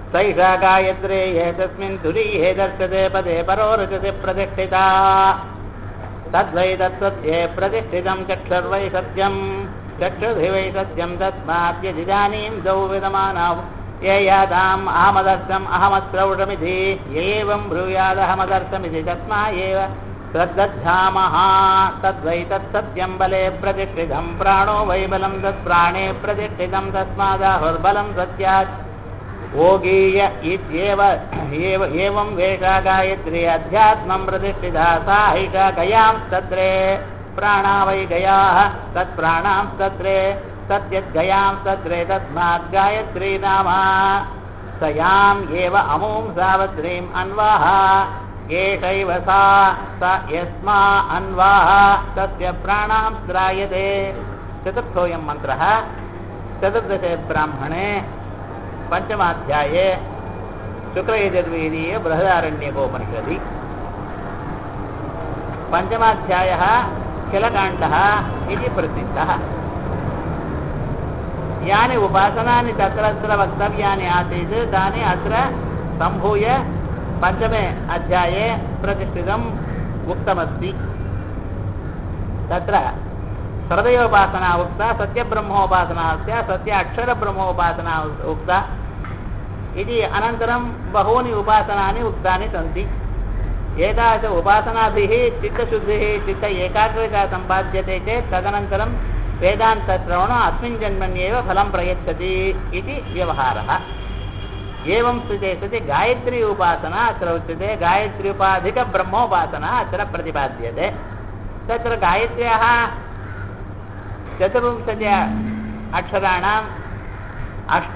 सैषा गायत्रे एतस्मिन् तुरीये दर्शते पदे परो रचते प्रतिष्ठिता तद्वै तत्सत्ये प्रतिष्ठितं चक्षुर्वै सत्यम् चक्षुर्हि वै सत्यं तस्माद्यदिदानीं द्वौ विदमानौ ये यादाम् अहमदर्थम् अहमस्रौढमिति एवं ब्रूयादहमदर्थमिति तस्मा एव श्रद्दधामः तद्वै तत्सत्यं बले प्रतिष्ठितं प्राणो वै बलं तत्प्राणे प्रतिष्ठितं तस्मादाहुर्बलं सत्यात् ओगीय इत्येव एव एवं वेषा गायत्री अध्यात्मं प्रतिष्ठिता सा हैषा गयां तत्रे प्राणा वै गयाः तत्प्राणां तत्रे सत्यद्गयां तत्रे तस्मात् गायत्री नाम स याम् एव अमुं सावत्रीम् अन्वाः एषैव सा स यस्मा अन्वाः तस्य प्राणां श्रायते चतुर्थोऽयं मन्त्रः चतुर्दशे ब्राह्मणे पञ्चमाध्याये शुक्लयजुर्वेदीय बृहदारण्यकोपनिषदि पञ्चमाध्यायः खिलकाण्डः इति प्रसिद्धः यानि उपासनानि तत्र तत्र वक्तव्यानि आसीत् तानि अत्र सम्भूय पञ्चमे अध्याये प्रतिष्ठितम् उक्तमस्ति तत्र हृदयोपासना उक्ता सत्यब्रह्मोपासना अस्ति सत्य अक्षरब्रह्मोपासना उक्ता इति अनन्तरं बहूनि उपासनानि उक्तानि सन्ति एतादृश उपासनाभिः चित्तशुद्धिः चित्त एकाग्रता सम्पाद्यते चेत् तदनन्तरं वेदान्तश्रवणम् अस्मिन् जन्मन्येव फलं प्रयच्छति इति व्यवहारः एवं स्थिते सति गायत्री उपासना अत्र उच्यते गायत्री उपाधिकब्रह्मोपासना अत्र प्रतिपाद्यते तत्र गायत्र्याः चतुर्विंशति अक्षराणाम् अष्ट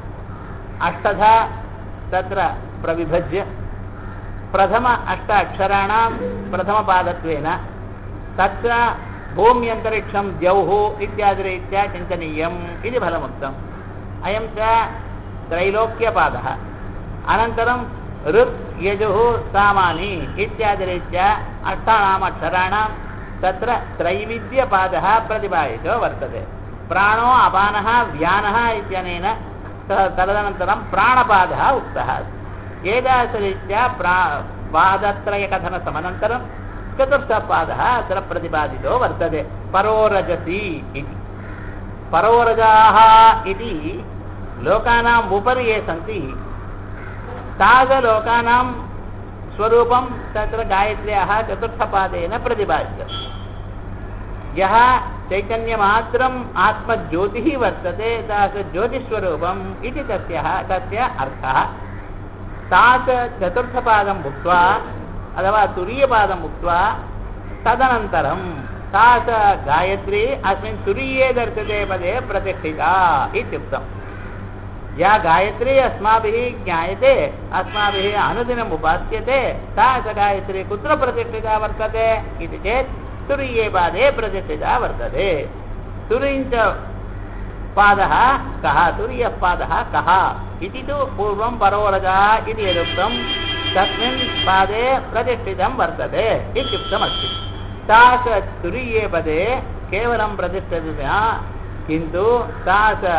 अष्टधा तत्र प्रविभज्य प्रथम अष्ट अक्षराणां प्रथमपादत्वेन तत्र भूम्यन्तरिक्षं द्यौः इत्यादिरीत्या चिन्तनीयम् इति फलमुक्तम् अयं च त्रैलोक्यपादः अनन्तरं ऋत् यजुः सामानि इत्यादिरीत्या अष्टानाम् अक्षराणां तत्र त्रैविध्यपादः प्रतिपादितो वर्तते प्राणो अपानः व्यानः इत्यनेन तदनन्तरं प्राणपादः उक्तः एतादृशरीत्या प्रा पादत्रयकथनसमनन्तरं चतुर्थपादः अत्र प्रतिपादितो वर्तते परोरजसि इति परोरजाः इति लोकानाम् उपरि ये सन्ति तादलोकानां स्वरूपं तत्र गायत्र्याः चतुर्थपादेन प्रतिपाद्यम् यः चैतन्यमात्रम् आत्मज्योतिः वर्तते तादृशज्योतिस्वरूपम् इति तस्यः तस्य अर्थः तास चतुर्थपादम् उक्त्वा अथवा तुरीयपादम् उक्त्वा तदनन्तरं तास गायत्री अस्मिन् तुरीये दर्शते पदे प्रतिष्ठिता इत्युक्तम् या गायत्री अस्माभिः ज्ञायते अस्माभिः अनुदिनम् उपास्यते सा स गायत्री कुत्र प्रतिष्ठिता वर्तते इति चेत् तुरीये पादे प्रतिष्ठिता वर्तते तुरीञ्च पादः कः तुरीयः पादः कः इति तु पूर्वं परोरजः इति यदुक्तं तस्मिन् पादे प्रतिष्ठितं वर्तते इत्युक्तमस्ति सा च तुरीये पदे केवलं प्रतिष्ठित किन्तु सा च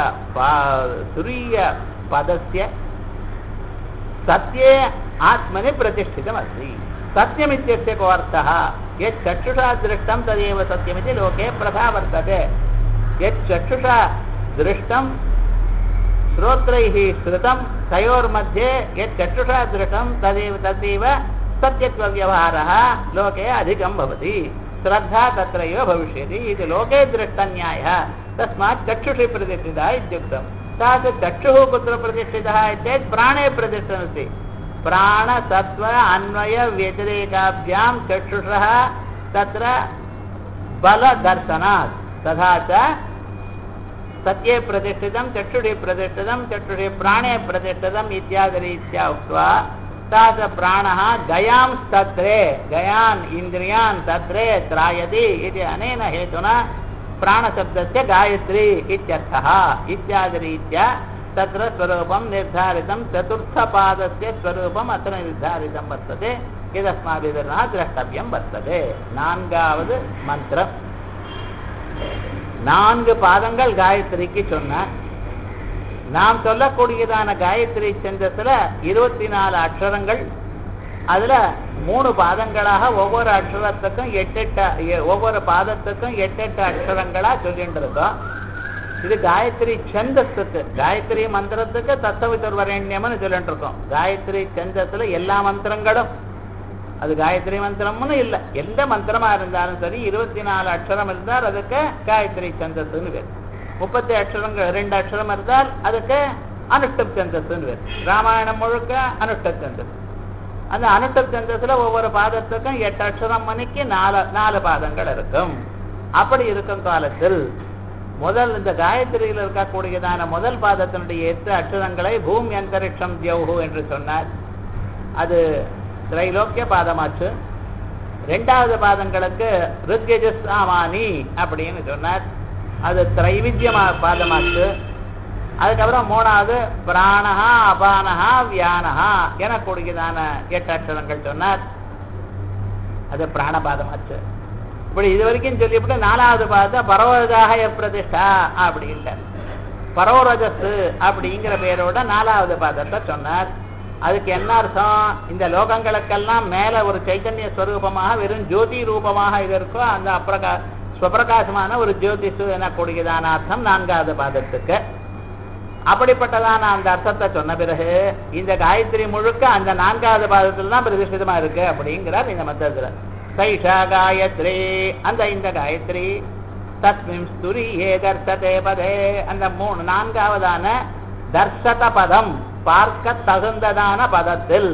तुरीयपदस्य सत्ये आत्मनि प्रतिष्ठितमस्ति सत्यमित्यस्य को अर्थः यत् चक्षुषा दृष्टं तदेव सत्यमिति लोके प्रथा वर्तते यत् चक्षुषा दृष्टं श्रोत्रैः श्रुतं तयोर्मध्ये यत् चक्षुषा दृष्टं तदेव तदेव सत्यत्वव्यवहारः लोके अधिकं भवति श्रद्धा तत्रैव भविष्यति इति लोके दृष्टन्यायः तस्मात् चक्षुषि प्रतिष्ठितः इत्युक्तं सा च चक्षुः कुत्र प्रतिष्ठितः चेत् प्राणे प्रतिष्ठमस्ति प्राणसत्त्व अन्वयव्यतिरेकाभ्यां चक्षुषः तत्र बलदर्शनात् तथा च सत्ये प्रतिष्ठितं चक्षुषि प्रतिष्ठितं चक्षुषि प्राणे प्रतिष्ठितम् इत्यादिरीत्या उक्त्वा सा च प्राणः गयां तत्रे गयान् इन्द्रियान् तत्रे त्रायति इति अनेन हेतुना प्राणशब्दस्य गायत्री इत्यर्थः इत्यादिरीत्या तत्र स्वरूपं निर्धारितं चतुर्थपादस्य स्वरूपम् अत्र निर्धारितं वर्तते यदस्माभिर्नः द्रष्टव्यं वर्तते நான்காவது மந்திரம் நான்கு பாதங்கள் காயத்ரிக்கு சொன்னார் நாம் சொல்லக்கூடியதான காயத்ரி சந்தஸ்ல இருபத்தி நாலு அக்ஷரங்கள் அதுல மூணு பாதங்களாக ஒவ்வொரு அக்ஷரத்துக்கும் எட்டு எட்டு எ- ஒவ்வொரு பாதத்துக்கும் எட்டு எட்டு அக்ஷரங்களா சொல்லிட்டு இருக்கோம் இது காயத்ரி சந்தஸுக்கு காயத்ரி மந்திரத்துக்கு தத்தவிதர்வரண்யம்னு சொல்லிட்டு இருக்கோம் காயத்ரி சந்தஸ்ல எல்லா மந்திரங்களும் அது காயத்ரி மந்திரம்னு இல்லை எந்த மந்திரமா இருந்தாலும் சரி இருபத்தி நாலு அக்ஷரம் இருந்தால் அதுக்கு காயத்ரி சந்தஸ்ன்னு பேர் முப்பத்தி அக்ஷரங்கள் ரெண்டு அக்ஷரம் இருந்தால் அதுக்கு அனுஷ்டப் சந்தஸ்ன்னு பேர் ராமாயணம் முழுக்க அனுஷ்டப் சந்தஸ் அந்த அனுஷ்டப் சந்தஸ்ல ஒவ்வொரு பாதத்துக்கும் எட்டு அக்ஷரம் மணிக்கு நாலு நாலு பாதங்கள் இருக்கும் அப்படி இருக்கும் காலத்தில் முதல் இந்த காயத்ரியில் இருக்கக்கூடியதான முதல் பாதத்தினுடைய எட்டு அக்ஷரங்களை பூமி அந்தரிக்ஷம் தியௌஹு என்று சொன்னார் அது திரைலோக்கிய பாதமாச்சு ரெண்டாவது பாதங்களுக்கு ருத்கஜஸ் சாமானி அப்படின்னு சொன்னார் அது திரைவித்யமா பாதமாச்சு அதுக்கப்புறம் மூணாவது பிராணஹா அபானஹா வியானஹா எனக்கூடியதான எட்டு அக்ஷரங்கள் சொன்னார் அது பிராணபாதமாச்சு இப்படி இது வரைக்கும் சொல்லிவிட்டு நாலாவது பாதத்தை பரவதாக பிரதிஷ்டா அப்படின்ட்டார் பரவரஜஸ் அப்படிங்கிற பேரோட நாலாவது பாதத்தை சொன்னார் அதுக்கு என்ன அர்த்தம் இந்த லோகங்களுக்கெல்லாம் மேல ஒரு சைத்தன்ய ஸ்வரூபமாக வெறும் ஜோதி ரூபமாக இது இருக்கோ அந்த அப்பிரகா ஸ்வப்பிரகாசமான ஒரு ஜோதிஷு எனக்கூடியதான அர்த்தம் நான்காவது பாதத்துக்கு அப்படிப்பட்டதான அந்த அர்த்தத்தை சொன்ன பிறகு இந்த காயத்ரி முழுக்க அந்த நான்காவது பாதத்தில் தான் பிரதிஷ்டிதமா இருக்கு அப்படிங்கிறார் இந்த மத்தியத்துல சைஷா காயத்ரி அந்த இந்த காயத்ரி தஸ்மிம் ஸ்துரி ஏ தர்சதே பதே அந்த மூணு நான்காவதான தர்சத பதம் பார்க்க தகுந்ததான பதத்தில்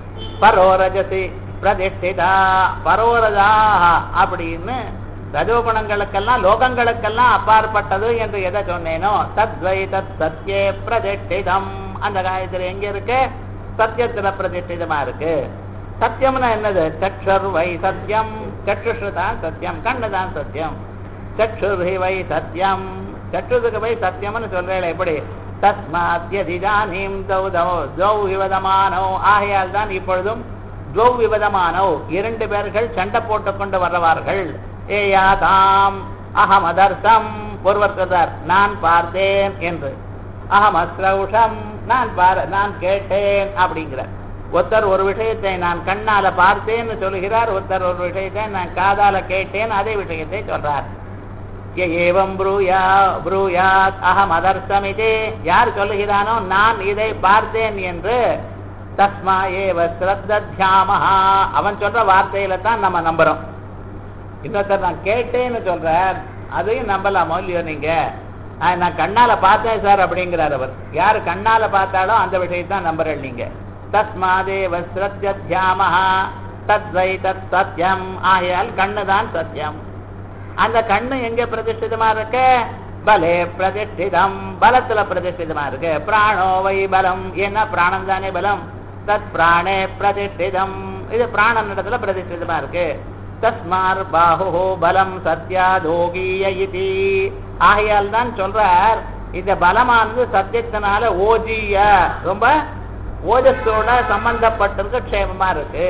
பரோரஜசி பிரதிஷ்டிதா பரோரஜா அப்படின்னு ரஜோகுணங்களுக்கெல்லாம் லோகங்களுக்கெல்லாம் அப்பாற்பட்டது என்று எதை சொன்னேனோ தத்வை தத் சத்யே பிரதிஷ்டிதம் அந்த காயத்தில் எங்க இருக்கு சத்தியத்துல பிரதிஷ்டிதமா இருக்கு சத்தியம்னா என்னது சக்ஷர் வை சத்தியம் சக்ஷுஷு தான் சத்தியம் கண்ணு தான் சத்தியம் சக்ஷுர்ஹி வை சத்தியம் சக்ஷுதுக்கு வை சத்தியம்னு சொல்றேன் எப்படி தஸ்மாத்யதிதானீம் தௌ தௌ தௌ விவதமானோ ஆகையால் தான் இப்பொழுதும் துவௌ விவதமானோ இரண்டு பேர்கள் சண்டை போட்டுக் கொண்டு வருவார்கள் ஏயா தாம் அகம் அதர்த்தம் ஒருவர் சொல்றார் நான் பார்த்தேன் என்று அகம் அஸ்ரௌஷம் நான் பார நான் கேட்டேன் அப்படிங்கிறார் ஒருத்தர் ஒரு விஷயத்தை நான் கண்ணால பார்த்தேன்னு சொல்கிறார் ஒருத்தர் ஒரு விஷயத்தை நான் காதால கேட்டேன் அதே விஷயத்தை சொல்றார் ய ஏவம் ப்ரூயா ப்ரூயாத் அகம் அதர்த்தமிதே யார் சொல்லுகிறானோ நான் இதை பார்த்தேன் என்று தஸ்மா ஏவ ஸ்ரத்தத்யாமஹா அவன் சொல்ற வார்த்தையில தான் நம்ம நம்புறோம் இன்னொருத்தர் நான் கேட்டேன்னு சொல்றார் அதையும் நம்பலாமோ இல்லையோ நீங்க ஆஹ் நான் கண்ணால பார்த்தேன் சார் அப்படிங்கிறார் அவர் யார் கண்ணால பார்த்தாலும் அந்த விஷயத்தான் நம்புறேன் நீங்க தஸ்மாதேவ ஸ்ரத்தத்யாமஹா தத்வை தத் சத்யம் ஆகையால் கண்ணு தான் சத்தியம் அந்த கண்ணு எங்க பிரதிஷ்டிதமா இருக்கு பலே பிரதிஷ்டிதம் பலத்துல பிரதிஷ்டிதமா இருக்கு பிராணோ வை பலம் என்ன பிராணம் தானே பலம் தத் பிராணே பிரதிஷ்டிதம் இது பிராணம் இடத்துல பிரதிஷ்டிதமா இருக்கு தஸ்மார் பாஹு பலம் சத்யாதோகீய இதி ஆகையால் தான் சொல்றார் இந்த பலமானது சத்தியத்தினால ஓஜிய ரொம்ப ஓஜஸோட சம்பந்தப்பட்டிருக்கு க்ஷேமமா இருக்கு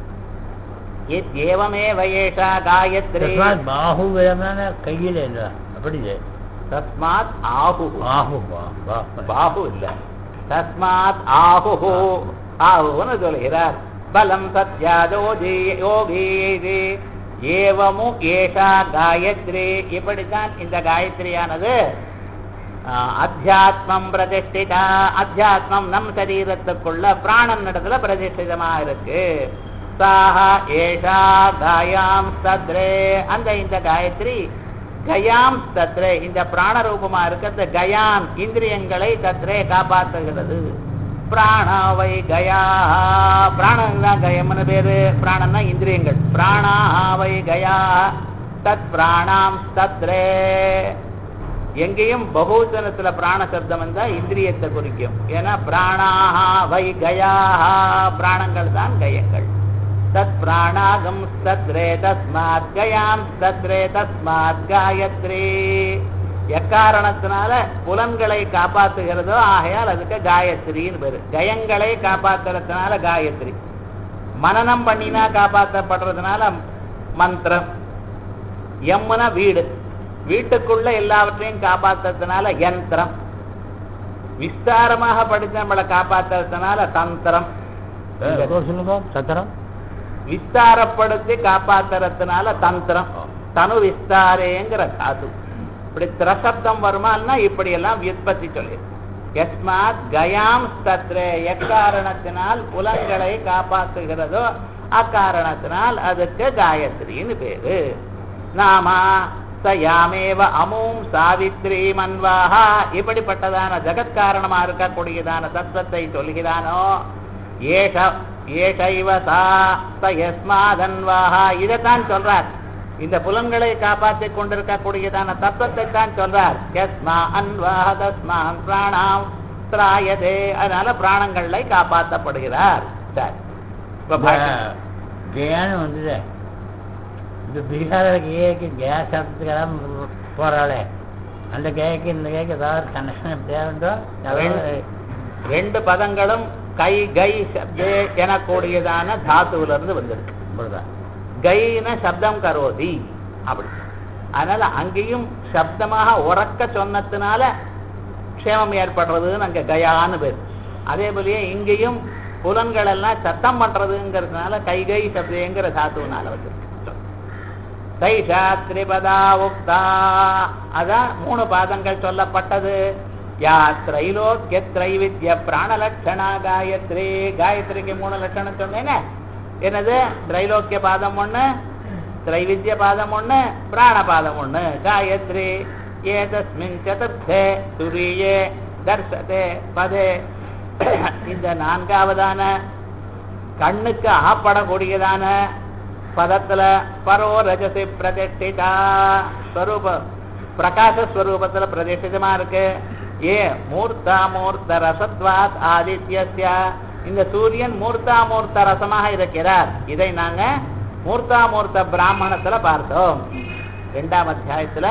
ஏவமே வயேஷா காயத்ரி தஸ்மாத் பாஹு விதமான கையில் இல்லை அப்படி இல்லை தஸ்மாத் ஆஹு பாஹு பா பா பாஹு இல்ல தஸ்மாத் ஆஹு ஆஹுன்னு சொல்கிறார் பலம் சத்யாதோஜி யோகி ஏவமு ஏஷா காயத்ரி இப்படித்தான் இந்த காயத்ரியானது ஆஹ், அத்தியாத்மம் பிரதிஷ்டிதா அத்தியாத்மம் நம் சரீரத்துக்குள்ள பிராணன் இடத்துல பிரதிஷ்டிதமா இருக்கு சாஹா ஏஷா காயாம் சத்ரே அந்த இந்த காயத்ரி கயாம் தத்ரே இந்த பிராணரூபமா இருக்கிறது கயாம் இந்திரியங்களை தத்ரே காப்பாற்றுகிறது பிராணாவை கயா பிராணன் தான் கயம்னு பேரு பிராணன்னா இந்திரியங்கள் பிராணாவை கயா தத் பிராணாம் தத்ரே எங்கேயும் பகுஜனத்துல பிராண சப்தம் வந்தா இந்திரியத்தை குறிக்கும் ஏன்னா பிராணாஹா வை கயாஹா பிராணங்கள் தான் கயங்கள் தத் பிராணாகம் தத்ரே தஸ்மாத் கயாம் தத்ரே தஸ்மாத் காயத்ரி எக்காரணத்தினால புலன்களை காப்பாத்துகிறதோ ஆகையால் அதுக்கு காயத்ரின்னு பேரு கயங்களை காப்பாத்துறதுனால காயத்ரி மனனம் பண்ணினா காப்பாற்றப்படுறதுனால மந்திரம் எம்முனா வீடு வீட்டுக்குள்ள எல்லாவற்றையும் காப்பாத்துறதுனால யந்திரம் விஸ்தாரமாக படிச்சு நம்மளை காப்பாத்துறதுனால தந்திரம் இன்னொரு சொல்லுங்க சத்திரம் விஸ்தாரப்படுத்தி காப்பாத்துறதுனால தந்திரம் தனு விஸ்தாரேங்கிற தாது இப்படி திரசப்தம் வருமானா இப்படி எல்லாம் வியுற்பத்தி சொல்லி எஸ்மாத் கயாம் தத்ரே எக்காரணத்தினால் புலன்களை காப்பாற்றுகிறதோ அக்காரணத்தினால் அதுக்கு காயத்ரின்னு பேரு நாமா சயாமேவ அமும் சாவித்ரி மன்வாஹா இப்படிப்பட்டதான ஜகத்காரணமா இருக்கக்கூடியதான தத்துவத்தை சொல்கிறானோ ஏஷ ஏஷைவ சா ச யஸ்மாதன்வாஹா இதைத்தான் சொல்றார் இந்த புலன்களை காப்பாற்றிக் கொண்டிருக்கக்கூடியதான தத்துவத்தை தான் சொல்றார் யஸ்மா அன்வாஹ தஸ்மான் பிராணாம் திராயதே அதனால பிராணங்களை காப்பாற்றப்படுகிறார் சரி இப்ப பாஷ்யம். கயான்னு வந்தது இந்த பீகாரில் கேக்கு கயா சப்தத்துக்கெல்லாம் போகிறாளே அந்த கேக்கு இந்த கேக்கு ஏதாவது கனெக்ஷன் எப்படியா உண்டோ அதாவது ரெண்டு பதங்களும் கை கை சப்தே எனக்கூடியதான தாத்துவில இருந்து வந்திருக்கு இப்படிதான் கைன சப்தம் கரோதி அப்படி அதனால அங்கேயும் சப்தமாக உறக்க சொன்னதுனால க்ஷேமம் ஏற்படுறதுன்னு அங்க கயான்னு பேர் அதே போலயே இங்கேயும் புலன்கள் எல்லாம் சத்தம் பண்றதுங்கிறதுனால கைகை சப்தேங்கிற தாத்துவனால வந்திருக்கு தைஷா திரிபதா உக்தா அதான் மூணு பாதங்கள் சொல்லப்பட்டது யா திரைலோக்கிய திரைவித்ய பிராணலட்சணா காயத்ரி காயத்ரிக்கு மூணு லட்சணம் சொன்னேனே என்னது திரைலோக்கிய பாதம் ஒண்ணு திரைவித்ய பாதம் ஒண்ணு பிராண பாதம் ஒண்ணு காயத்ரி ஏதஸ்மின் சதுர்த்தே துரியே தர்சதே பதே இந்த நான்காவதான கண்ணுக்கு அகப்படக்கூடியதான பதத்துல பரோ ரஜசி பிரதிஷ்டிதா ஸ்வரூப பிரகாச ஸ்வரூபத்துல பிரதிஷ்டிதமா இருக்கு ஏ மூர்த்தா மூர்த்த ரசத்வாத் ஆதித்யஸ்ய இந்த சூரியன் மூர்த்தா மூர்த்த ரசமாக இருக்கிறார் இதை நாங்க மூர்த்தா மூர்த்த பிராமணத்துல பார்த்தோம் இரண்டாம் அத்தியாயத்துல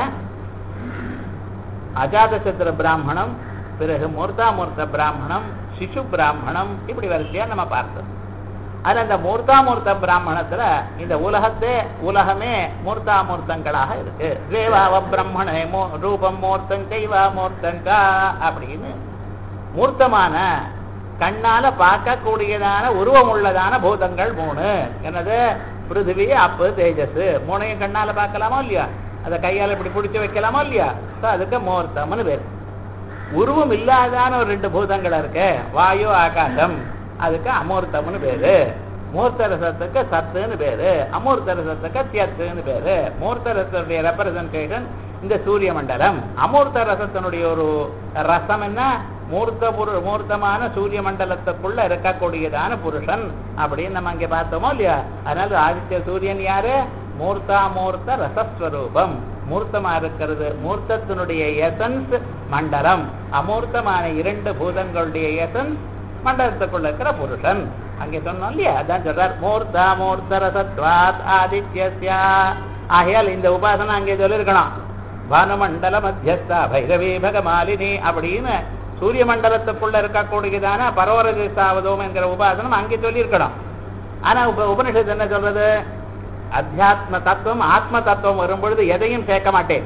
அஜாதசத்திர பிராமணம் பிறகு மூர்த்தாமூர்த்த பிராமணம் சிசு பிராமணம் இப்படி வரிசையா நம்ம பார்த்தோம் அதுல அந்த மூர்த்தாமூர்த்த பிராமணத்துல இந்த உலகத்தே உலகமே மூர்த்தாமூர்த்தங்களாக இருக்கு தேவாவ பிரம்மணே மோ ரூபம் மூர்த்தம் கைவா மூர்த்தங்கா அப்படின்னு மூர்த்தமான கண்ணால பார்க்கக்கூடியதான உருவம் உள்ளதான பூதங்கள் மூணு என்னது பிருத்திவி அப்பு தேஜஸ் மூணையும் கண்ணால பார்க்கலாமா இல்லையா அதை கையால இப்படி பிடிச்சு வைக்கலாமா இல்லையா So அதுக்கு மூர்த்தம்னு பேர் உருவம் இல்லாதான ஒரு ரெண்டு பூதங்கள் இருக்கு வாயு ஆகாசம் அதுக்கு அமூர்த்தம்னு பேரு மூர்த்த ரசத்துக்கு சத்துன்னு பேரு அமூர்த்த ரசத்துக்கு தியத்துன்னு பேரு மூர்த்த ரசத்துடைய ரெப்ரசன்டேஷன் இந்த சூரிய மண்டலம் அமூர்த்த ரசத்தினுடைய ஒரு ரசம் என்ன மூர்த்த புரு மூர்த்தமான சூரிய மண்டலத்துக்குள்ள இருக்கக்கூடியதான புருஷன் அப்படின்னு நம்ம அங்கே பார்த்தோமோ இல்லையா அதனால ஆதித்ய சூரியன் யாரு மூர்த்தாமூர்த்த ரசஸ்வரூபம் மூர்த்தமா இருக்கிறது மூர்த்தத்தினுடைய எசன்ஸ் மண்டலம் அமூர்த்தமான இரண்டு பூதங்களுடைய எசன்ஸ் மண்டலத்துக்குள்ள இருக்கிற புருஷன் அங்கே சொன்னோம் இல்லையா அதான் சொல்றார் மூர்த்தா மூர்த்த ரசத்வாத் ஆதித்யஸ்யா ஆகையால் இந்த உபாசனை அங்கே சொல்லியிருக்கணும் பானுமண்டல மத்தியஸ்தா பைரவி பகமாலினி அப்படின்னு சூரிய மண்டலத்துக்குள்ள இருக்கக்கூடியதான பரோரஜாவதோம் என்கிற உபாசனம் அங்கே சொல்லியிருக்கணும் ஆனா உப உபனிஷத்து என்ன சொல்றது அத்தியாத்ம தத்துவம் ஆத்ம தத்துவம் வரும்பொழுது எதையும் சேர்க்க மாட்டேன்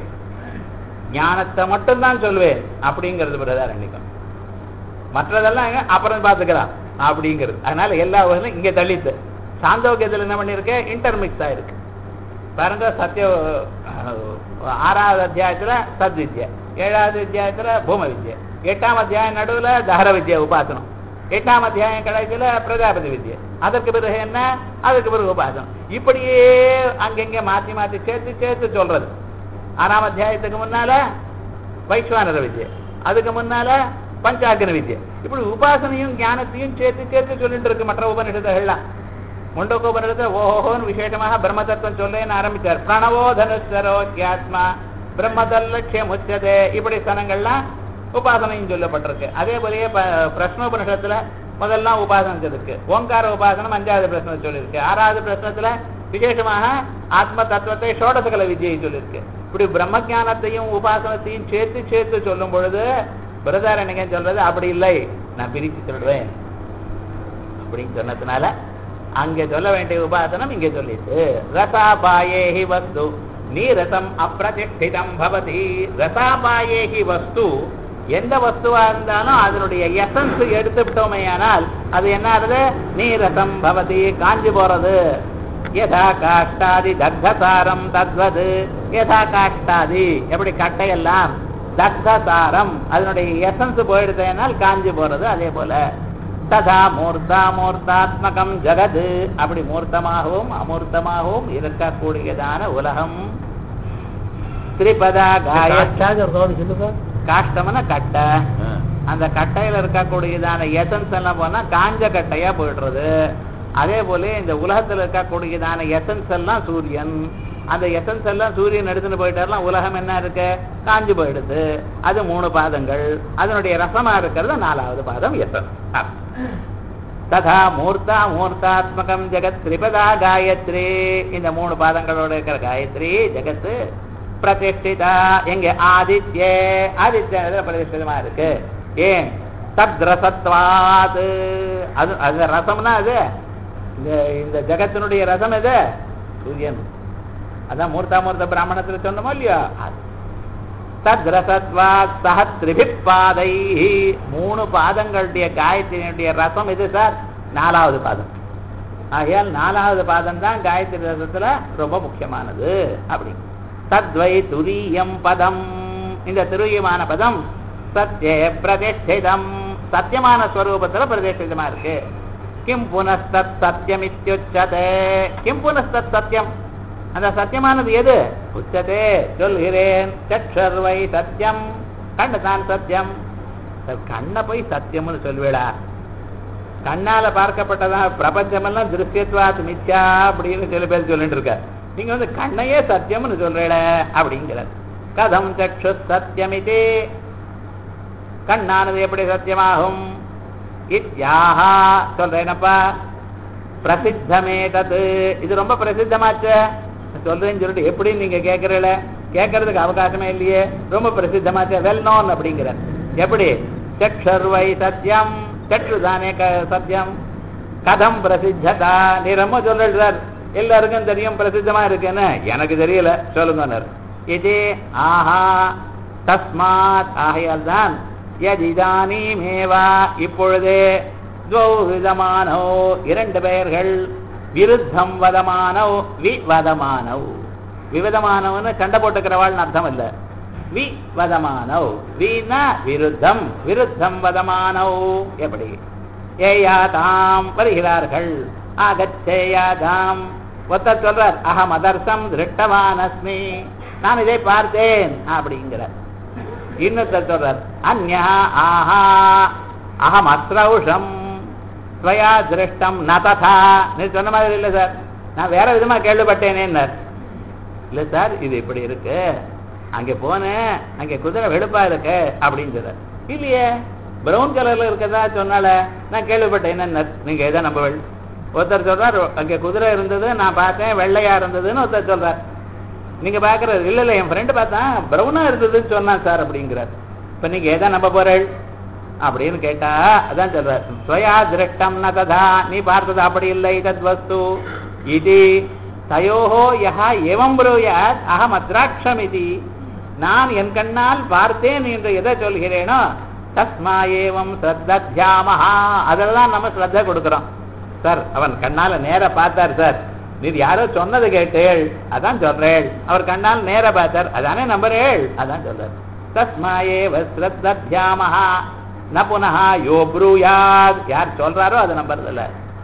ஞானத்தை மட்டும்தான் சொல்லுவேன் அப்படிங்கிறது பிரதா ரெண்டிக்கும் மற்றதெல்லாம் எங்க? அப்புறம் பார்த்துக்கலாம் அப்படிங்கிறது அதனால எல்லா வகையிலும் இங்க தள்ளித்து சாந்தோக்கியத்தில் என்ன பண்ணிருக்கு இன்டர்மிக்ஸ் ஆயிருக்கு பாருங்க சத்திய அஹ், ஆறாவது அத்தியாயத்துல சத்வித்யா ஏழாவது அத்தியாயத்துல பூம வித்யா எட்டாம் அத்தியாயம் நடுவுல தஹர வித்யா உபாசனம் எட்டாம் அத்தியாயம் கடைசியில பிரஜாபதி வித்யா அதற்கு பிறகு என்ன அதுக்கு பிறகு உபாசனம் இப்படியே அங்கங்க மாத்தி மாத்தி சேர்த்து சேர்த்து சொல்றது ஆறாம் அத்தியாயத்துக்கு முன்னால வைஸ்வானர வித்யா அதுக்கு முன்னால பஞ்சாக்கன வித்யா இப்படி உபாசனையும் ஞானத்தையும் சேர்த்து சேர்த்து சொல்லிட்டு இருக்கு மற்ற உபனிஷத்துகள்லாம் முண்டகோபனிடத்துல ஓஹோன்னு விசேஷமாக பிரம்ம தத்துவம் சொல்லேன்னு ஆரம்பிச்சார் பிரணவோ தனுஸ்வரோ தியாத்மா பிரம்மதல் லட்சியம் உச்சதே இப்படி ஸ்தனங்கள்லாம் உபாசனையும் சொல்லப்பட்டிருக்கு அதே போலயே ப- பிரஷ்னோபனிஷத்துல முதல்லாம் உபாசனம் சொல்லிருக்கு ஓங்கார உபாசனம் அஞ்சாவது பிரச்சனை சொல்லியிருக்கு ஆறாவது பிரச்சனத்துல விசேஷமாக ஆத்ம தத்துவத்தை ஷோடசகல வித்யை சொல்லியிருக்கு இப்படி பிரம்ம ஞானத்தையும் உபாசனத்தையும் சேர்த்து சேர்த்து சொல்லும் பொழுது பிரதாரணிகன் சொல்றது அப்படி இல்லை நான் பிரித்து சொல்றேன் அப்படின்னு சொன்னதுனால அங்க சொல்ல வேண்டிய உபாசனம் இங்க சொல்லிட்டு ரசாபாயேஹி வஸ்து நீரசம் அப்பிரதிஷ்டிதம் பவதி ரசாபாயேஹி வஸ்து எந்த வஸ்துவா இருந்தாலும் அதனுடைய எசன்ஸ் எடுத்துட்டோமேயானால் அது என்ன ஆகுது நீரசம் பவதி காஞ்சி போறது யதா காஷ்டாதி தக்தசாரம் தத்வது யதா காஷ்டாதி எப்படி கட்டையெல்லாம் தக்தசாரம் அதனுடைய எசன்ஸ் போயிடுதேனால் காஞ்சி போறது அதே போல ததா மூர்த்தா மூர்த்தாத்மகம் ஜகது அப்படி மூர்த்தமாகவும் அமூர்த்தமாகவும் இருக்கக்கூடியதான உலகம் திரிபதா காய காஷ்டாதி ஒரு தோடு சொல்லுங்க காஷ்டம்னா கட்டை அந்த கட்டையில இருக்கக்கூடியதான எசன்ஸ் எல்லாம் போனா காஞ்ச கட்டையா போயிடுறது அதே போல இந்த உலகத்துல இருக்கக்கூடியதான எசன்ஸ் எல்லாம் சூரியன் அந்த எசன்ஸ் எல்லாம் சூரியன் எடுத்துட்டு போயிட்டாருலாம் உலகம் என்ன இருக்கு காஞ்சு போயிடுது அது மூணு பாதங்கள் அதனுடைய ரசமா இருக்கிறது நாலாவது பாதம் எசன் ததா மூர்த்தா மூர்த்தாத்மகம் ஜெகத் திரிபதா காயத்ரி இந்த மூணு பாதங்களோட இருக்கிற காயத்ரி ஜெகத் பிரதிஷ்டிதா எங்க ஆதித்ய ஆதித்ய பிரதிஷ்டிதமா இருக்கு ஏன் தத்ரசத்வாத் அது அது ரசம்னா அது இந்த இந்த ஜெகத்தினுடைய ரசம் எது சூரியன் அதான் மூர்த்தாமூர்த்த பிராமணத்துல சொன்னோமோ இல்லையோ அது. தத்ரசத்வாத் சஹ திரிபிப் பாதை மூணு பாதங்களுடைய காயத்ரியினுடைய ரசம் இது சார் நாலாவது பாதம் ஆகையால் நாலாவது பாதம் தான் காயத்ரி ரசத்துல ரொம்ப முக்கியமானது அப்படி தத்வை துரியம் பதம் இந்த துரியமான பதம் சத்திய பிரதிஷ்டிதம் சத்தியமான ஸ்வரூபத்துல பிரதிஷ்டிதமா இருக்கு கிம் புனஸ்தத் சத்தியம் இத்தியுச்சதே கிம் புனஸ்தத் சத்தியம் அந்த சத்தியமானது எது உச்சதே சொல்கிறேன் சற்றர்வை சத்தியம் கண்ணு தான் சத்தியம் சார், கண்ணை போய் சத்தியம்னு சொல்வேடா கண்ணால பார்க்கப்பட்டதா பிரபஞ்சமெல்லாம் திருஷ்யத்வாத் மித்யா அப்படின்னு சில பேர் சொல்லிட்டு இருக்க நீங்க வந்து கண்ணையே சத்தியம்னு சொல்றேட அப்படிங்கிறார் கதம் சக்ஷு சத்தியமிதி கண்ணானது எப்படி சத்தியமாகும் இத்யாஹா சொல்றேனப்பா பிரசித்தமே தது இது ரொம்ப பிரசித்தமாச்சே சொல்றேன்னு சொல்லிட்டு எப்படின்னு நீங்க கேட்கறீல கேட்கறதுக்கு அவகாசமே இல்லையே ரொம்ப பிரசித்தமாச்சே வெல் நோன் அப்படிங்கிற எப்படி சக்ஷர்வை சத்தியம் சற்று தானே க- சத்தியம் கதம் பிரசித்ததா நீ ரொம்ப சொல்றார் எல்லாருக்கும் தெரியும் பிரசித்தமா இருக்குன்னு எனக்கு தெரியல சொல்லுங்க இது ஆஹா தஸ்மாத் ஆகையால் தான் யதிதானீமேவா இப்பொழுதே துவௌ விதமானோ இரண்டு பெயர்கள் விருத்தம் வதமானோ விவதமானோ விவதமானவன்னு சண்டை போட்டுக்கிறவாள்னு அர்த்தம் இல்ல விவதமானோ வீணா விருத்தம் விருத்தம் வதமானோ எப்படி ஏயாதாம் வருகிறார்கள் ஆகச்சேயாதாம் ஒருத்தர் சொல்றார் அகம் அதர்சம் திருஷ்டவான் அஸ்மி நான் இதை பார்த்தேன் அப்படிங்கிறார் இன்னொருத்தர் சொல்றார் அந்யா ஆஹா அகம் அத்ரௌஷம் ஸ்வயா திருஷ்டம் ந ததா நீ சொன்ன மாதிரி இல்லை சார் நான் வேற விதமா கேள்விப்பட்டேனேன்னார் இல்ல சார் இது இப்படி இருக்கு அங்க போனேன் அங்க குதிரை வெளுப்பா இருக்கு அப்படின்னு சொல்றார் இல்லையே பிரவுன் கலர்ல இருக்கதா சொன்னால நான் கேள்விப்பட்டேன் என்ன நீங்க எதை நம்பவள் ஒருத்தர் சொல்றார் அங்க குதிரை இருந்தது நான் பார்த்தேன் வெள்ளையா இருந்ததுன்னு ஒருத்தர் சொல்றார் நீங்க பாக்குறது இல்ல இல்ல என் ஃப்ரெண்டு பார்த்தேன் பிரவுனா இருந்ததுன்னு சொன்னான் சார் அப்படிங்கிறார் இப்ப நீங்க எதை நம்ப போறள் அப்படின்னு கேட்டா அதான் சொல்றார் ஸ்வயா திருஷ்டம் ந ததா நீ பார்த்தது அப்படி இல்லை தத் வஸ்து இது தயோஹோ யஹா எவம் ப்ரூயாத் அகம் அத்ராட்சம் இது நான் என் கண்ணால் பார்த்தேன் என்று எதை சொல்கிறேனோ தஸ்மா ஏவம் ஸ்ரத்தத்யாமஹா அதெல்லாம் நம்ம ஸ்ரத்த கொடுக்கிறோம் சார் அவன் கண்ணால நேர பார்த்தார் சார் நீர் யாரோ சொன்னது கேட்டேள் அதான் சொல்றேள் அவர் கண்ணால் நேர பார்த்தார் அதானே நம்புறேள் அதான் சொல்றார் தஸ்மா ஏவ ஸ்ரத்தத்யாமஹா ந புனः யோ ப்ரூயாத் யார் சொல்றாரோ அதை நம்புறதில்ல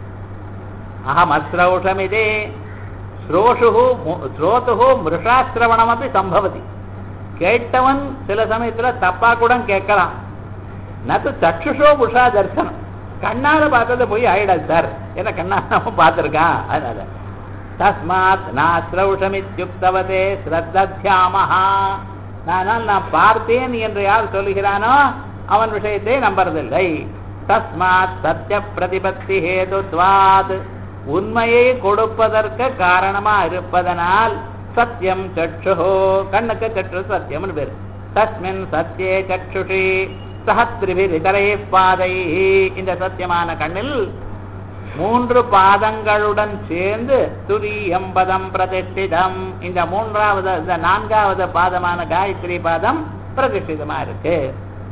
அகம் அஸ்ரௌஷமிதே ஸ்ரோஷுகு ஸ்ரோதுகு மிருஷாசிரவணமப்பி சம்பவதி கேட்டவன் சில சமயத்துல தப்பா கூட கேட்கலாம் நத்து சக்ஷுஷோ புஷா தர்சனம் கண்ணால பார்த்ததை போய் ஆயிடாது சார் ஏன்னா கண்ணால நம்ம பார்த்திருக்கான் அதனால தஸ்மாத் நாஸ்ரௌஷமித்யுக்தவதே ஸ்ரத்தத்யாமஹா ஆனால் நான் பார்த்தேன் என்று யார் சொல்லுகிறானோ அவன் விஷயத்தை நம்புறதில்லை தஸ்மாத் சத்திய பிரதிபத்தி ஹேதுத்வாத் உண்மையை கொடுப்பதற்கு காரணமா இருப்பதனால் சத்தியம் சக்ஷு கண்ணுக்கு சற்று சத்தியம்னு பேர் தஸ்மின் சத்தியே சக்ஷுஷி சஹத்ரிபிரிதரை பாதை இந்த சத்தியமான கண்ணில் மூன்று பாதங்களுடன் சேர்ந்து துரியம் பதம் பிரதிஷ்டிதம் இந்த மூன்றாவது இந்த நான்காவது பாதமான காயத்ரி பாதம் பிரதிஷ்டிதமா இருக்கு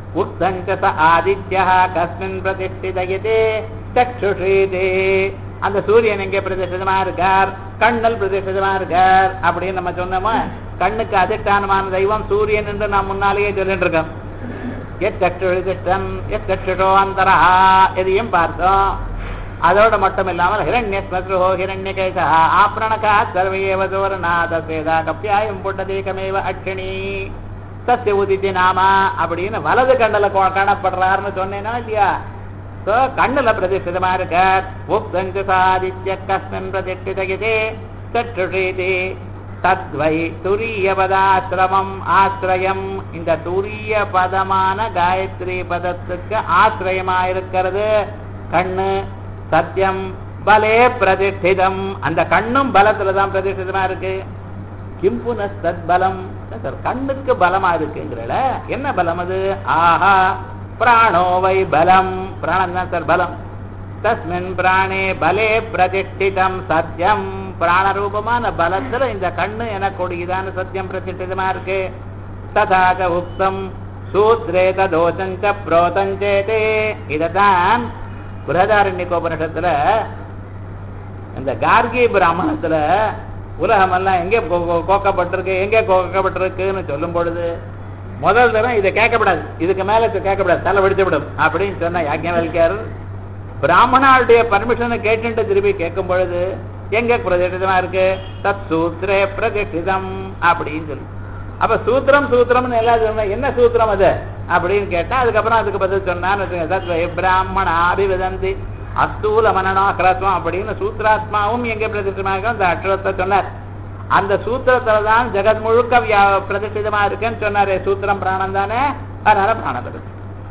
உக்தஞ்ச ச ஆதித்யா கஸ்மின் பிரதிஷ்டிதயதே சக்ஷுஷீதே அந்த சூரியன் எங்கே பிரதிஷ்டிதமா இருக்கார் கண்ணல் பிரதிஷ்டிதமா இருக்கார் அப்படின்னு நம்ம சொன்னோமா கண்ணுக்கு அதிஷ்டானமான தெய்வம் சூரியன் என்று நாம் முன்னாலேயே சொல்லிட்டு இருக்கோம் எத் சக்ஷுஷம் எத் சக்ஷுஷோ அந்தரா எதையும் பார்த்தோம் அதோட மட்டும் இல்லாமல் ஹிரண்ய ஸ்மஸ்ருஹோ ஹிரண்ய கேசா ஆப்ரணகா சர்வையேவ தோரணாத சேதா கப்பியாயம் புட்டதேகமேவ அட்சணி சத்திய உதித்தி நாமா அப்படின்னு வலது கண்ணுல கொ- காணப்படுறாருன்னு சொன்னேனா இல்லையா சோ கண்ணுல பிரதிஷ்டிதமா இருக்க உப்தஞ்ச சாதித்ய கஸ்மின் பிரதிஷ்டிதகிதே சற்றுஷீதி தத்வை துரிய பதாசிரமம் ஆசிரயம் இந்த துரிய பதமான காயத்ரி பதத்துக்கு ஆசிரயமா இருக்கிறது கண்ணு சத்தியம் பலே பிரதிஷ்டிதம் அந்த கண்ணும் பலத்துல தான் பிரதிஷ்டிதமா இருக்கு கிம் புனஸ்தத் பலம் சார் கண்ணுக்கு பலமா இருக்குங்கிறல என்ன பலம் அது ஆஹா பிராணோவை பலம் பிராணம் தான் சார் பலம் தஸ்மின் பிராணே பலே பிரதிஷ்டிதம் சத்தியம் பிராணரூபமான பலத்துல இந்த கண்ணு எனக்கூடியதான சத்தியம் பிரதிஷ்டிதமா இருக்கு ததாக உக்தம் சூத்ரே ததோச்சஞ்ச புரோதஞ்சேதே இததான் புரதாரண்யகோபனிஷத்துல இந்த கார்கி பிராமணத்துல உலகமெல்லாம் எங்கே கோ- கோ- கோக்கப்பட்டிருக்கு எங்கே கோக்கப்பட்டிருக்குன்னு சொல்லும் பொழுது முதல் தரம் இதை கேட்கப்படாது இதுக்கு மேல இது கேட்கப்படாது தலை வெடித்து விடும் அப்படின்னு சொன்ன யாஜ்ஞவல்யர் பிராமணாளுடைய பர்மிஷனை கேட்டுட்டு திருப்பி கேட்கும் பொழுது எங்க பிரதிஷ்டிதமா இருக்கு தத் சூத்ரே பிரதிஷ்டிதம் அப்படின்னு சொல்லி அப்ப சூத்திரம் சூத்திரம்னு எல்லாம் சொன்னா என்ன சூத்திரம் அது அப்படின்னு கேட்டா அதுக்கப்புறம் அதுக்கு பதில் சொன்னான்னு வச்சுக்கோங்க. தத் வை பிராமண அபிவதந்தி அஸ்தூல மனநா கிரஸ்வம் அப்படின்னு சூத்ராத்மாவும் எங்க பிரதிஷ்டமா இருக்கோ அந்த அக்ஷரத்தை சொன்னார் அந்த சூத்திரத்துல தான் ஜெகத் முழுக்க வியா- பிரதிஷ்டிதமா இருக்குன்னு சொன்னாரே சூத்திரம் பிராணம் தானே அதனால பிராணபதி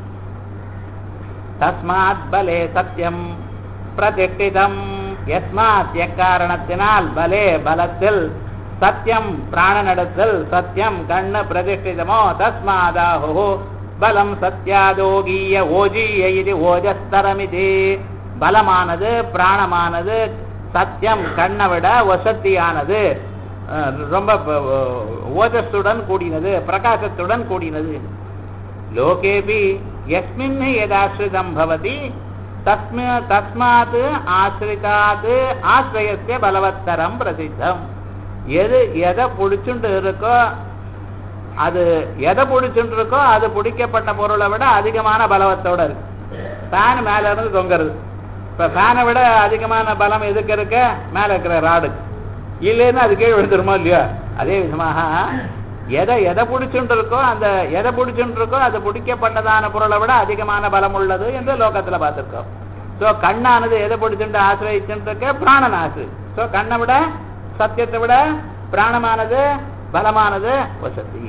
தஸ்மாத் பலே சத்தியம் பிரதிஷ்டிதம் எஸ்மாத் எக்காரணத்தினால் பலே பலத்தில் சத்தியம் பிராணனிடத்தில் சத்தியம் கண்ணு பிரதிஷ்டிதமோ தஸ்மாதாஹு பலம் சத்யாதோகீய ஓஜீய இது ஓஜஸ்தரமிதி பலமானது பிராணமானது சத்தியம் கண்ணை விட வசத்தியானது அஹ், ரொம்ப ப- ஓஜஸ்துடன் கூடினது பிரகாசத்துடன் கூடினது லோகேபி யஸ்மின் யதாஸ்ரிதம் பவதி தஸ்ம தஸ்மாத் ஆசிரிதாத் ஆசிரியஸ்ய பலவத்தரம் பிரசித்தம் எது எதை பிடிச்சுண்டு இருக்கோ அது எதை பிடிச்சுட்டு இருக்கோ அது பிடிக்கப்பட்ட பொருளை விட அதிகமான பலவத்தோட இருக்கு ஃபேன் மேல இருந்து தொங்குறது இப்ப ஃபேனை விட அதிகமான பலம் எதுக்கு இருக்க மேல இருக்கிற ராடு இல்லைன்னா அது கீழே விழுந்துருமோ இல்லையோ அதே விதமாக எதை எதை பிடிச்சுட்டு இருக்கோ அந்த எதை பிடிச்சுட்டு இருக்கோ அது பிடிக்கப்பட்டதான பொருளை விட அதிகமான பலம் உள்ளது என்று லோகத்துல பார்த்திருக்கோம் சோ கண்ணானது எதை பிடிச்சுட்டு ஆசிரியச்சுட்டு இருக்க பிராணன் ஆசு சோ கண்ணை விட சத்தியத்தை விட பிராணமானது பலமானது வசதி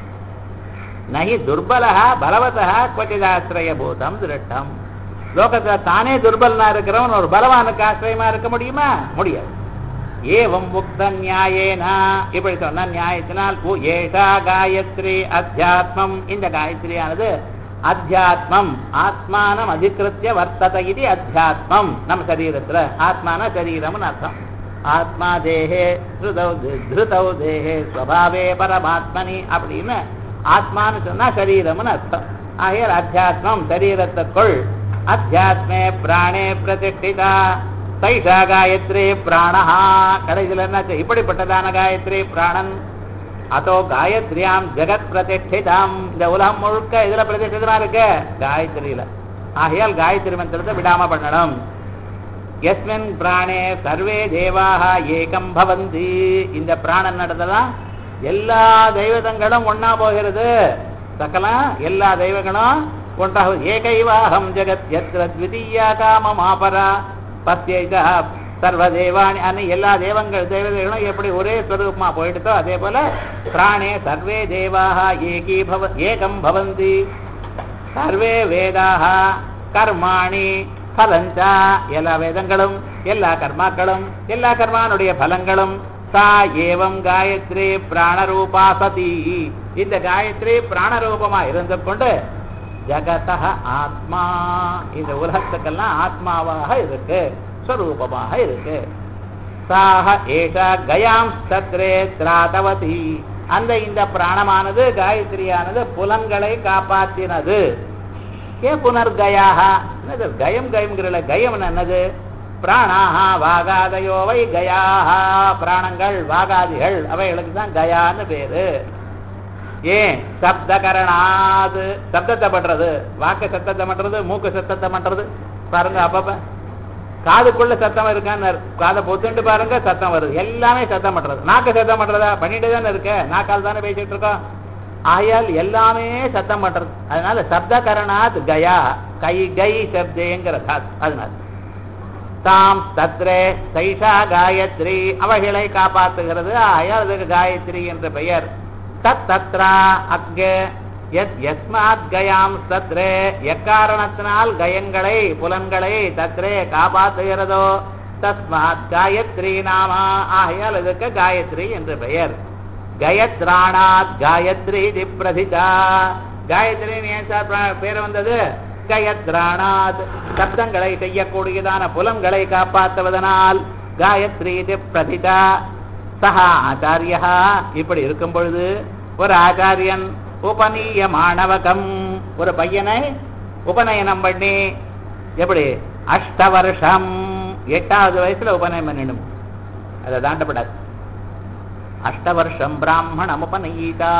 நகி துர்பலா பலவதா கொச்சிதாசிரய பூதம் திருட்டம் லோகத்துல தானே துர்பலனா இருக்கிறவன் ஒரு பலவானுக்கு ஆசிரியமா இருக்க முடியுமா முடியாது ஏவம் முக்த நியாயேனா இப்படி சொன்ன நியாயத்தினால் உ ஏஷா காயத்ரி அத்தியாத்மம் இந்த காயத்ரியானது அத்தியாத்மம் ஆத்மானம் அதிகிருத்திய வர்த்தத இது அத்தியாத்மம் நம்ம சரீரத்துல ஆத்மான சரீரம்னு அர்த்தம் ஆத்மா தேகே திருதௌ திருதௌ தேகே ஸ்வபாவே பரமாத்மனி அப்படின்னு ஆத்மான்னு சொன்னா சரீரம்னு அர்த்தம் ஆகையால் அத்தியாத்மம் சரீரத்துக்குள் அத்தியாத்மே பிராணே பிரதிஷ்டிதா தைஷா காயத்ரி பிராணஹா கடைசியில் என்ன இப்படிப்பட்டதான காயத்ரி பிராணன் அதோ காயத்ரியாம் ஜெகத் பிரதிஷ்டிதாம் இந்த உலகம் முழுக்க இதுல பிரதிஷ்டிதமா இருக்கு காயத்ரியில ஆகையால் காயத்ரி மந்திரத்தை விடாம பண்ணணும் எஸ்மின் பிராணே சர்வே தேவாக ஏகம் பவந்தி இந்த பிராணன் நடந்ததான் எல்லா தெய்வதங்களும் ஒண்ணா போகிறது சகலம் எல்லா தெய்வங்களும் ஒன்றாக ஏகைவாகம் ஜெகத் எத்திர த்விதீயா காமமாபரா பத்தியா சர்வ தேவானி அன்னு எல்லா தேவங்கள் தேவதைகளும் எப்படி ஒரே ஸ்வரூபமா போயிடுதோ அதே போல பிராணே சர்வே தேவாக ஏகீ பவ ஏகம் பவந்தி சர்வே வேதாக கர்மாணி பலஞ்சா எல்லா வேதங்களும் எல்லா கர்மாக்களும் எல்லா கர்மானுடைய பலங்களும் சா ஏவம் காயத்ரி பிராணரூபா சதி இந்த காயத்ரி பிராணரூபமா இருந்து கொண்டு ஜகத ஆத்மா இந்த உலகத்துக்கெல்லாம் ஆத்மாவாக இருக்கு ஸ்வரூபமாக இருக்கு சாக ஏஷா கயாம் சத்ரே திராதவதி அந்த இந்த பிராணமானது காயத்ரியானது புலன்களை காப்பாற்றினது கே புனர்கயாக என்னது கயம் கயம்ங்கிறல கயம் என்னது பிராணாஹா வாகாதயோ வை கயாஹா பிராணங்கள் வாகாதிகள் அவைகளுக்கு தான் கயான்னு பேரு ஏன் சப்தகரணாது சப்தத்தை பண்றது வாக்கு சத்தத்தை பண்றது மூக்கு சத்தத்தை பண்றது பாருங்க அப்பப்ப காதுக்குள்ள சத்தம் இருக்கான்னு காதை பொத்துண்டு பாருங்க சத்தம் வருது எல்லாமே சத்தம் பண்றது நாக்கு சத்தம் பண்றதா பண்ணிட்டு தானே இருக்க நாக்கால் தானே பேசிட்டு இருக்கோம் ஆயால் எல்லாமே சத்தம் பண்றது அதனால சப்தகரணாத் கயா கை கை சப்தேங்கிற தாத் அதனால தாம் தத்ரே சைஷா காயத்ரி அவைகளை காப்பாத்துகிறது ஆயால் அதுக்கு காயத்ரி என்ற பெயர் தத் தத்ரா அக்ய எத் யஸ்மாத் கயாம் தத்ரே எக்காரணத்தினால் கயங்களை புலன்களை தத்ரே காப்பாற்றுகிறதோ தஸ்மாத் காயத்ரி நாமா ஆகையால் இதுக்கு காயத்ரி என்று பெயர் கயத்ராணாத் காயத்ரி பிரதிதா காயத்ரி ஏன் சார் பிர- பேர் வந்தது கயத்ராணாத் சப்தங்களை செய்யக்கூடியதான புலன்களை காப்பாற்றுவதனால் காயத்ரி பிரதிதா சஹா ஆச்சாரியா இப்படி இருக்கும் பொழுது ஒரு ஆச்சாரியன் உபநீய மாணவகம் ஒரு பையனை உபநயனம் பண்ணி எப்படி அஷ்ட வருஷம் எட்டாவது வயசுல உபநயம் பண்ணிடும் அதை தாண்டப்படாது அஷ்ட வருஷம் பிராமணம் உபநயீதா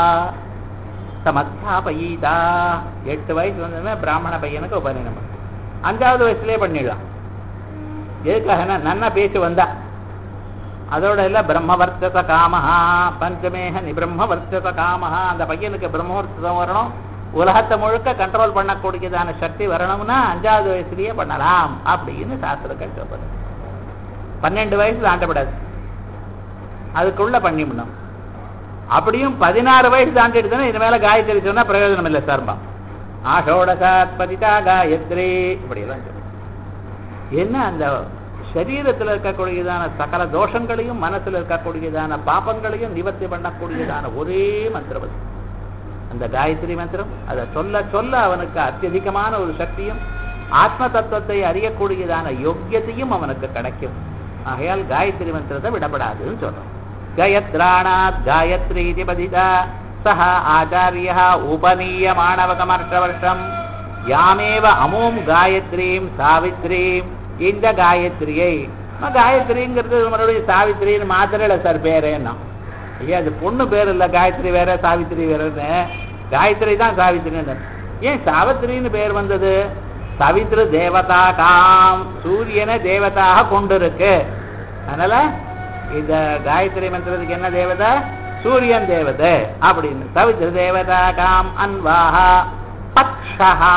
சமஸ்தாபயீதா எட்டு வயசு வந்ததுமே பிராமண பையனுக்கு உபநயனம் பண்ணு. அஞ்சாவது வயசுலயே பண்ணிடலாம் எதுக்காகனா நன்னா பேச்சு வந்தா அதோட இல்ல பிரம்மவர்த்தச காமஹா பஞ்சமேக நிபிரம்மவர்த்தச காமஹா அந்த பையனுக்கு பிரம்மவர்த்தம் வரணும் உலகத்தை முழுக்க கண்ட்ரோல் பண்ணக்கூடியதான சக்தி வரணும்னா அஞ்சாவது வயசுலயே பண்ணலாம் அப்படின்னு சாஸ்திரங்கள் சொல்றது பன்னெண்டு வயசு தாண்டப்படாது அதுக்குள்ள பண்ணிவிடணும் அப்படியும் பதினாறு வயசு தாண்டிடுதுன்னா இனிமேல காயத்ரி சொன்னா பிரயோஜனம் இல்லை சார்பா ஆஷோடசாத் பதிதா காயத்ரி இப்படி எல்லாம் சொல்லு என்ன அந்த சரீரத்தில் இருக்கக்கூடியதான சகல தோஷங்களையும் மனசுல இருக்கக்கூடியதான பாபங்களையும் நிவர்த்தி பண்ணக்கூடியதான ஒரே மந்திரம் அது அந்த காயத்ரி மந்திரம் அதை சொல்ல சொல்ல அவனுக்கு அத்தியதிகமான ஒரு சக்தியும் ஆத்ம தத்துவத்தை அறியக்கூடியதான யோக்கியத்தையும் அவனுக்கு கிடைக்கும் ஆகையால் காயத்ரி மந்திரத்தை விடப்படாதுன்னு சொல்றோம் கயத்ராணாத் காயத்ரி இது பதிதா சஹ ஆச்சாரிய உபநீய மாணவகமர்ஷ வருஷம் யாமேவ அமோம் காயத்ரீம் சாவித்ரீம் இந்த காயத்ரியை அம்மா, காயத்ரிங்கிறது மறுபடியும் சாவித்ரின்னு மாத்திரல சார் பேரேன்னா ஐயா அது பொண்ணு பேர் இல்ல காயத்ரி வேற சாவித்ரி வேறன்னு காயத்ரி தான் சாவித்ரின்னு ஏன் சாவித்ரின்னு பேர் வந்தது சவித்ரு தேவதா காம் சூரியனை தேவதாக கொண்டிருக்கு அதனால இந்த காயத்ரி மந்திரத்துக்கு என்ன தேவதை சூரியன் தேவதை அப்படின்னு சவித்ரு தேவதா காம் அன்வாஹா பக்ஷஹா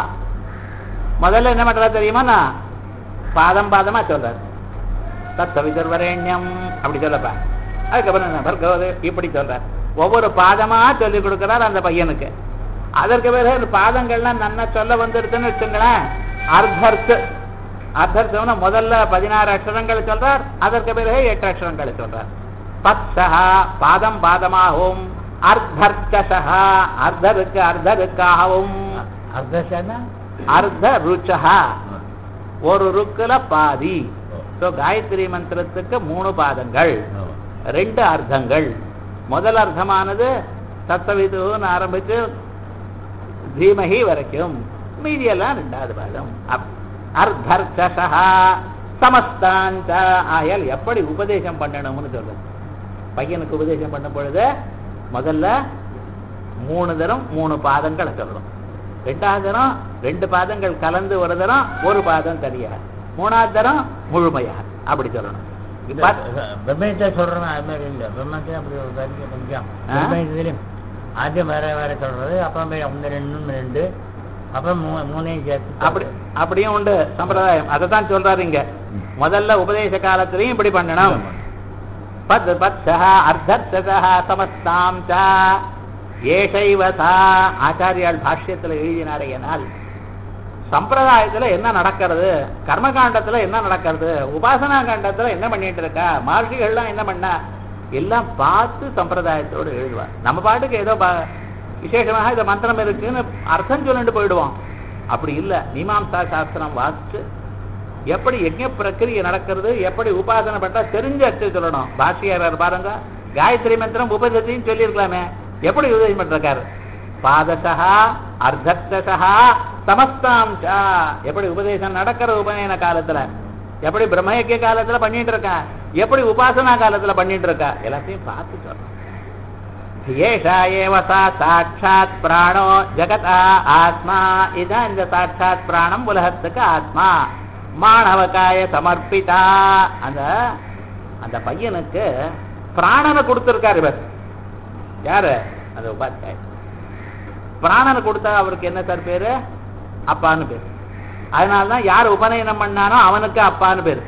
முதல்ல என்ன பண்றா தெரியுமா பாதம் பாதமா சொல்றாரு தத்தவிதர்வரேண்யம் அப்படி சொல்லப்பா அதுக்கப்புறம் என்ன பர்கவது இப்படி சொல்றார் ஒவ்வொரு பாதமா சொல்லி கொடுக்கிறார் அந்த பையனுக்கு அதற்கு பிறகு இந்த பாதங்கள்லாம் நன்னா சொல்ல வந்துருதுன்னு வச்சுங்களேன் அர்த்தர்த்து அர்த்தர்த்தம்னா முதல்ல பதினாறு அக்ஷரங்கள் சொல்றார் அதற்கு பிறகு எட்டு அக்ஷரங்களை சொல்றார் பத்சஹா பாதம் பாதமாகவும் அர்த்தர்ச்சசா அர்த்தருக்கு அர்த்தருக்காகவும் அர்த்தசனா அர்த்த ருச்சஹா ஒரு ருக்குல பாதி ஸோ காயத்ரி மந்திரத்துக்கு மூணு பாதங்கள் ரெண்டு அர்த்தங்கள் முதல் அர்த்தமானது தத்தவிதுன்னு ஆரம்பிச்சு தீமகி வரைக்கும் மீதியெல்லாம் ரெண்டாவது பாதம் அப்- அர்த்தர்ச்சசா சமஸ்தாந்த ஆயால் எப்படி உபதேசம் பண்ணணும்னு சொல்றது பையனுக்கு உபதேசம் பண்ணும் பொழுது முதல்ல மூணு தரம் மூணு பாதங்களை சொல்லணும் ரெண்டாவது தரம் ரெண்டு பாதங்கள் கலந்து ஒரு தரம் ஒரு பாதம் தனியா மூணாவது தரம் முழுமையா அப்படி சொல்லணும் இப்ப பிரம்மத்தை சொல்றேன் அது மாதிரி இல்லை பிரம்மத்தை அப்படி ஒரு தனிக்க கொஞ்சம் ஆ? பிரம்மத்திலையும் ஆദ്യം வேற வேற சொல்றது அப்புறம் போய் ஒன்று ரெண்டு ரெண்டு அப்புறம் மூ மூணையும் சேர்த்து அப்படி அப்படியும் உண்டு சம்பிரதாயம் அதை தான் சொல்றாரு இங்க முதல்ல உபதேச காலத்திலையும் இப்படி பண்ணணும் பத் பத்சஹ அர்த்தர்த்தசஹ சமஸ்தாம் ச ஏஷைவ சா ஆச்சாரியால் பாஷ்யத்துல எழுதினாரையனால் சம்பிரதாயத்துல என்ன நடக்கிறது கர்மகாண்டத்துல என்ன நடக்கிறது உபாசனா காண்டத்துல என்ன பண்ணிட்டு இருக்கா மகர்ஷிகள்லாம் என்ன பண்ணா எல்லாம் பார்த்து சம்பிரதாயத்தோடு எழுதுவார் நம்ம பாட்டுக்கு ஏதோ ப- விசேஷமாக இந்த மந்திரம் இருக்குன்னு அர்த்தம் சொல்லிட்டு போயிடுவோம் அப்படி இல்ல மீமாம்சா சாஸ்திரம் வாசிச்சு எப்படி யஜ்ஞ பிரக்கிரியை நடக்கிறது எப்படி உபாசனை பண்ணா தெரிஞ்சு அர்த்தம் சொல்லணும் பாஷியாரர் பாருங்க காயத்ரி மந்திரம் உபதத்தையும் சொல்லியிருக்கலாமே எப்படி உபதேசம் பண்றாரு பாதசா அர்த்தசா சமஸ்தாம்சா எப்படி உபதேசம் நடக்கிற உபநயன காலத்துல எப்படி பிரம்மயக்கிய காலத்துல பண்ணிட்டு இருக்கான் எப்படி உபாசனா காலத்துல பண்ணிட்டு இருக்கா எல்லாத்தையும் பார்த்து சொல்றோம் ஏஷா ஏவ சா சாட்சாத் பிராணோ ஜகதா ஆத்மா இதான் இந்த சாட்சாத் பிராணம் உலகத்துக்கு ஆத்மா மாணவகாய சமர்ப்பிதா அந்த அந்த பையனுக்கு பிராணனை கொடுத்திருக்காரு இவர் யாரு அந்த உபாத்தியாய பிராணனை கொடுத்தா அவருக்கு என்ன சார் பேரு அப்பான்னு பேரு அதனாலதான் யார் உபநயனம் பண்ணானோ அவனுக்கு அப்பான்னு பேரு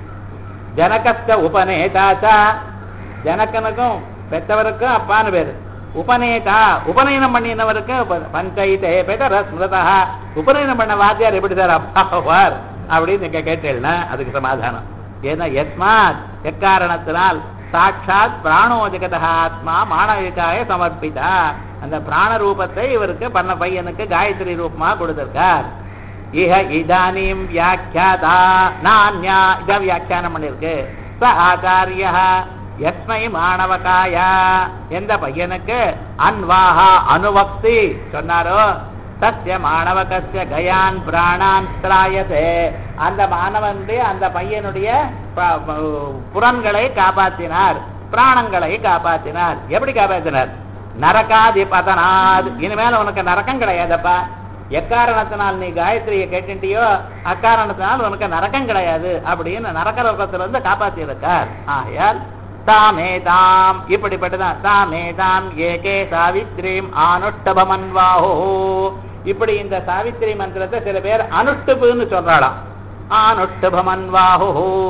ஜனகஸ்த உபநேதாச்சா ஜனகனுக்கும் பெற்றவருக்கும் அப்பான்னு பேரு உபநேதா உபநயனம் பண்ணினவருக்கு ப- பஞ்சாயத்தே பெதர ஸ்மிருதா உபநயனம் பண்ண வாத்தியார் எப்படி சார் அப்பா ஆவார் அப்படின்னு நீங்க கேட்டேன்னா அதுக்கு சமாதானம் ஏன்னா எஸ்மாத் எக்காரணத்தினால் சாட்சாத் பிராணோ ஜெகதா ஆத்மா மாணவிகாய சமர்ப்பிதா அந்த பிராண ரூபத்தை இவருக்கு பண்ண பையனுக்கு காயத்ரி ரூபமா கொடுத்திருக்கார் இஹ இதானீம் வியாக்கியாதா நான்யா இத வியாக்கியானம் பண்ணிருக்கு ச ஆச்சாரிய எஸ்மை மாணவகாயா எந்த பையனுக்கு அன்வாஹா அனுவக்தி சொன்னாரோ சத்திய மாணவகஸ்ய கயான் பிராணான் ஸ்ராயதே அந்த மாணவனுடைய அந்த பையனுடைய ப- ப- புறன்களை காப்பாற்றினார் பிராணங்களை காப்பாற்றினார் எப்படி காப்பாற்றினார் நரகாதி பதனாத் இனிமேல உனக்கு நரக்கம் கிடையாதப்பா எக்காரணத்தினால் நீ காயத்ரியை கேட்டுட்டியோ அக்காரணத்தினால் உனக்கு நரக்கம் கிடையாது அப்படின்னு நரக்க லோகத்திலிருந்து காப்பாத்தி இருக்கார் ஆகையால் தாமே தாம் இப்படிப்பட்டதான் தாமே தாம் ஏகே சாவித்ரீம் ஆனுஷ்டபமன்வாஹோ இப்படி இந்த சாவித்ரி மந்திரத்தை சில பேர் அனுஷ்டுபுன்னு சொல்றாளாம் ஆனுஷ்டுபமன்வாஹோ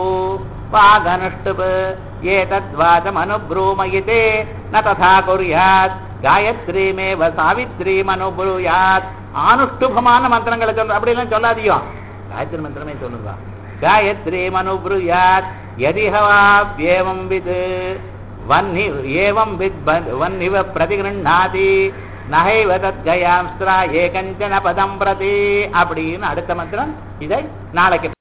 வாகனுஷ்டுபு ஏதத்வாதம் அனுப்ரூமயிதே ந ததா குர்யாத் காயத்ரீமேவ சாவித்ரீம் அனுப்ரூயாத் ஆனுஷ்டுபமான மந்திரங்களை சொல்ற அப்படிலாம் சொல்லாதியோ காயத்ரி மந்திரமே சொல்லுங்க காயத்ரீம் அனுப்ரூயாத் யதிஹவாப்யேவம் வித் வன்னி ஏவம் வித் ப- வன்னிவ பிரதிகிருண்ணாதி நகைவ தத்கயாம்ஸ்திரா ஏகஞ்சன பதம் பிரதி அப்படின்னு அடுத்த மந்திரம் இதை நாளைக்கு